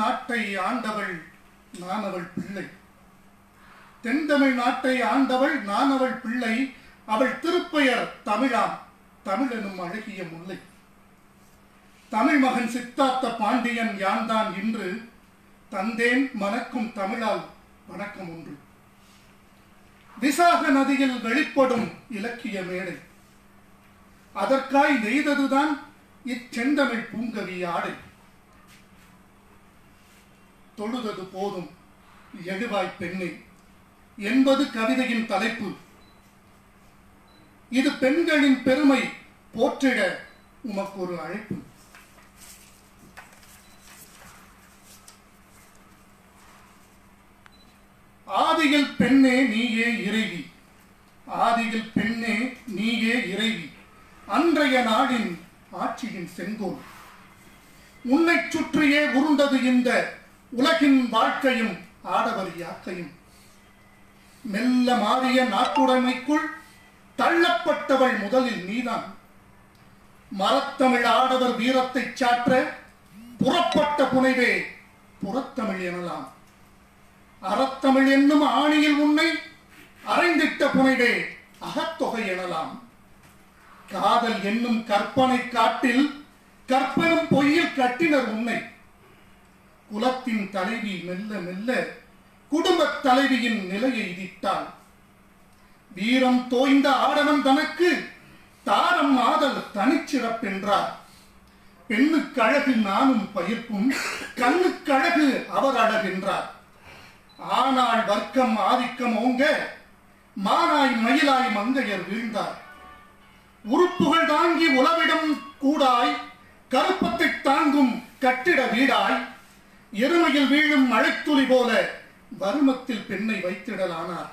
நாட்டை ஆண்டவள் நான் அவள் பிள்ளை தென்தமிழ் நாட்டை ஆண்டவள் நான் அவள் பிள்ளை அவள் திருப்பெயர் தமிழாம் தமிழ் எனும் அழகிய முல்லை தமிழ் மகன் சித்தார்த்த பாண்டியன் யான்தான் இன்று தந்தேன் மணக்கும் தமிழால் வணக்கம் ஒன்று விசாக நதியில் வெளிப்படும் இலக்கிய மேடை அதற்காய் நெய்ததுதான் இச்செந்தமிழ் பூங்கவி ஆடை தொழுதது போதும் எழுவாய் பெண்ணை என்பது கவிதையின் தலைப்பு இது பெண்களின் பெருமை போற்றிட உமக்கு ஒரு அழைப்பு ஆதியில் பெண்ணே நீயே இறைவி ஆதியில் பெண்ணே நீயே இறைவி அன்றைய நாளின் ஆட்சியின் செங்கோல் உன்னைச் சுற்றியே உருண்டது இந்த உலகின் வாழ்க்கையும் ஆடவர் யாக்கையும் மெல்ல மாறிய நாட்டுடைமைக்குள் தள்ளப்பட்டவள் முதலில் நீதான் மரத்தமிழ் ஆடவர் வீரத்தைச் சாற்ற புறப்பட்ட புனைவே புறத்தமிழ் எனலாம் அறத்தமிழ் என்னும் ஆணியில் உன்னை அறைந்திட்ட புனைவே அகத்தொகை எனலாம் காதல் என்னும் கற்பனை காட்டில் கற்பனும் பொய்யில் கட்டினர் உன்னை குலத்தின் தலைவி மெல்ல மெல்ல குடும்பத் தலைவியின் நிலையை விட்டாள் வீரம் தோய்ந்த ஆடவன் தனக்கு தாரம் ஆதல் தனிச்சிறப்பென்றார் பெண்ணுக்கழகு நானும் பயிர்ப்பும் கண்ணுக்கழகு அவர் அழகென்றார் ஆனால் வர்க்கம் ஆதிக்கம் ஓங்க மானாய் மயிலாய் மங்கையர் வீழ்ந்தார் உறுப்புகள் தாங்கி உலவிடம் கூடாய் கருப்பத்தை தாங்கும் கட்டிட வீடாய் எருமையில் வீழும் மழைத்துளி போல வருமத்தில் பெண்ணை வைத்திடலானார்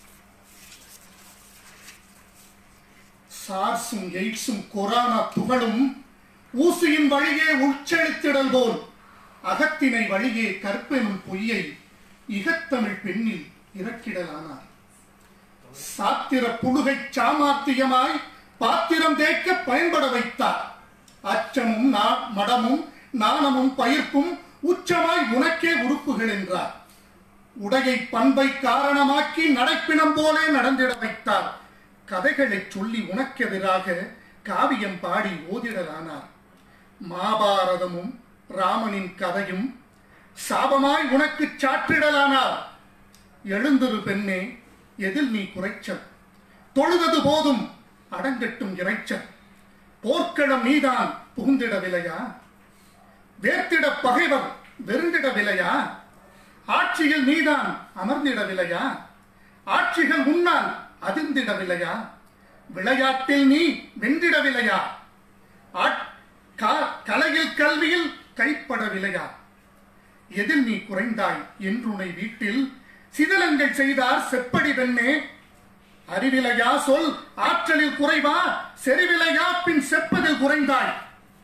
சார்ஸும் எய்ட்ஸும் கொரோனா புகழும் ஊசியின் வழியே உட்செலுத்திடல் போல் அகத்தினை வழியே கற்பெனும் பொய்யை இகத்தமிழ் பெண்ணில் இறக்கிடலானார் சாத்திர புழுகை சாமார்த்தியமாய் பாத்திரம் தேக்க பயன்பட வைத்தார் அச்சமும் நா- மடமும் நாணமும் பயிர்ப்பும் உச்சமாய் உனக்கே உறுப்புகள் என்றார் உடையை பண்பை காரணமாக்கி நடைப்பினம் போலே நடந்திட வைத்தார் கதைகளைச் சொல்லி உனக்கெதிராக காவியம் பாடி ஓதிடலானார் மாபாரதமும் ராமனின் கதையும் சாபமாய் உனக்கு சாற்றிடலானார் எழுந்திரு பெண்ணே எதில் நீ குறைச்சல் தொழுதது போதும் அடங்கட்டும் இறைச்சல் போர்க்களம் நீதான் புகுந்திடவில்லையா வேர்த்திட பகைவர் வெறுந்திடவில்லையா ஆட்சியில் நீதான் அமர்ந்திடவில்லையா ஆட்சிகள் முன்னால் அதிர்ந்திடவில்லையா விளையாட்டில் நீ வென்றிடவில்லையா ஆட்- கா- கலையில் கல்வியில் கைப்படவில்லையா எதில் நீ குறைந்தாய் என்றுனை வீட்டில் சிதலங்கள் செய்தார் செப்படி பெண்ணே அறிவிலையா சொல் ஆற்றலில் குறைவா செறிவிலையா பின் செப்பதில் குறைந்தாய்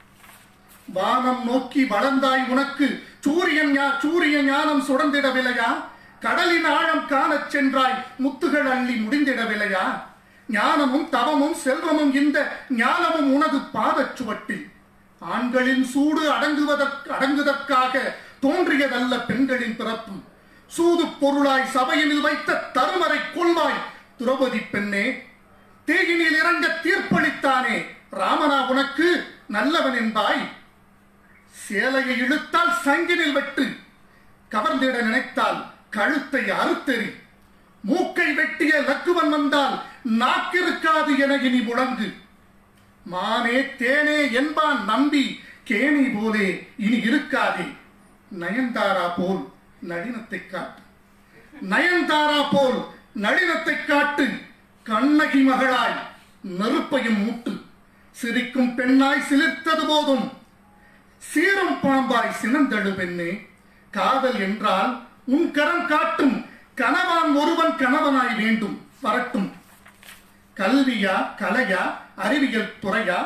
வானம் நோக்கி வளர்ந்தாய் உனக்கு சூரியன் ஞா சூரிய ஞானம் சுடந்திடவில்லையா கடலின் ஆழம் காணச் சென்றாய் முத்துகள் அள்ளி முடிந்திடவில்லையா ஞானமும் தவமும் செல்வமும் இந்த ஞானமும் உனது பாதச் சுவட்டில் ஆண்களின் சூடு அடங்குவதற்கு அடங்குவதற்காக தோன்றியதல்ல பெண்களின் பிறப்பு சூது பொருளாய் சபையினில் வைத்த தருமரை கொள்வாய் திரௌபதி பெண்ணே தேயினில் இறங்க தீர்ப்பளித்தானே ராமனா உனக்கு நல்லவன் என்பாய் சேலையை இழுத்தால் சங்கினில் வெட்டு கவர்ந்திட நினைத்தால் கழுத்தை அறுத்தெறி மூக்கை வெட்டிய லக்குவன் வந்தால் நாக்கிருக்காது என இனி முழங்கு மானே தேனே என்பான் நம்பி கேணி போலே இனி இருக்காதே நயன்தாரா போல் நளினத்தை காட்டு நயன்தாரா போல் நளினத்தை காட்டு கண்ணகி மகளாய் நெருப்பையும் மூட்டு சிரிக்கும் பெண்ணாய் சிலிர்த்தது போதும் சீரம் பாம்பாய் சினந்தழு பெண்ணே காதல் என்றால் உன் கரம் காட்டும் கணவான் ஒருவன் கணவனாய் வேண்டும் வரட்டும் கல்வியா கலையா அறிவியல் துறையா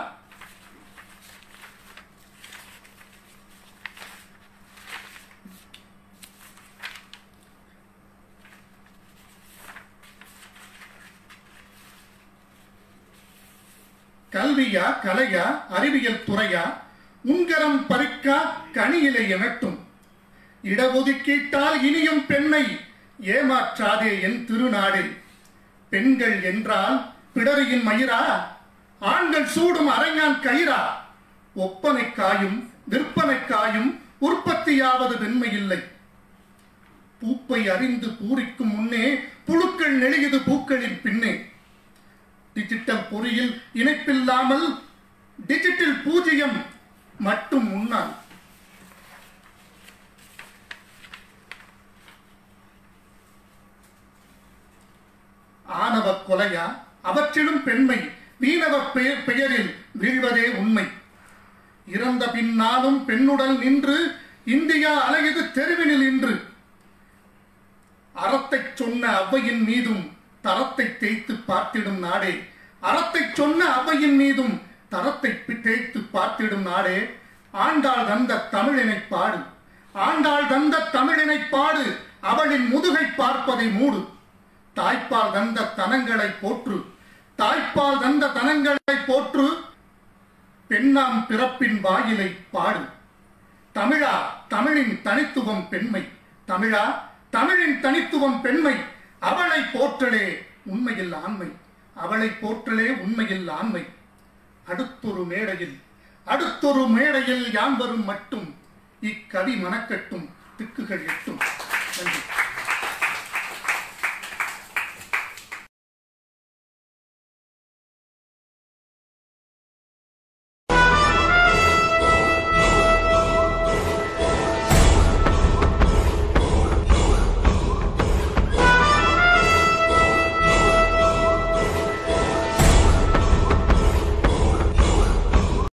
கல்வியா கலையா அறிவியல் துறையா உங்கரம் பறிக்கா கனியிலை எனட்டும் இடஒதுக்கீட்டால் இனியும் பெண்ணை ஏமாற்றாதே என் திருநாடு பெண்கள் என்றால் பிடரியின் மயிரா ஆண்கள் சூடும் அரைஞான் கயிறா ஒப்பனைக்காயும் விற்பனைக்காயும் உற்பத்தியாவது வெண்மையில்லை பூப்பை அறிந்து பூரிக்கும் முன்னே புழுக்கள் நெளியது பூக்களின் பின்னே டிஜிட்டல் பொறியில் இணைப்பில்லாமல் டிஜிட்டல் பூஜ்ஜியம் மட்டும் முன்னால் ஆணவ கொலையா அவற்றிலும் பெண்மை மீனவ பெயர் பெயரில் வீழ்வதே உண்மை இறந்த பின்னாலும் பெண்ணுடல் நின்று இந்தியா அலையது தெருவினில் இன்று அறத்தைச் சொன்ன அவ்வையின் மீதும் தரத்தை தேய்த்து பார்த்திடும் நாடே அறத்தைச் சொன்ன அவ்வையின் மீதும் தரத்தை தேய்த்து பார்த்திடும் நாடே ஆண்டாள் தந்த தமிழினை பாடு ஆண்டாள் தந்த தமிழினை பாடு அவளின் முதுகை பார்ப்பதை மூடு தாய்ப்பால் தந்த தனங்களை போற்று தாய்ப்பால் தந்த தனங்களை போற்று பெண்ணாம் பிறப்பின் வாயிலை பாடு தமிழா தமிழின் தனித்துவம் பெண்மை தமிழா தமிழின் தனித்துவம் பெண்மை அவளை போற்றலே உண்மையில் ஆண்மை அவளை போற்றலே உண்மையில் ஆண்மை அடுத்தொரு மேடையில் அடுத்தொரு மேடையில் யான் வரும் மட்டும் இக்கவி மனக்கட்டும் திக்குகள் எட்டும் நன்றி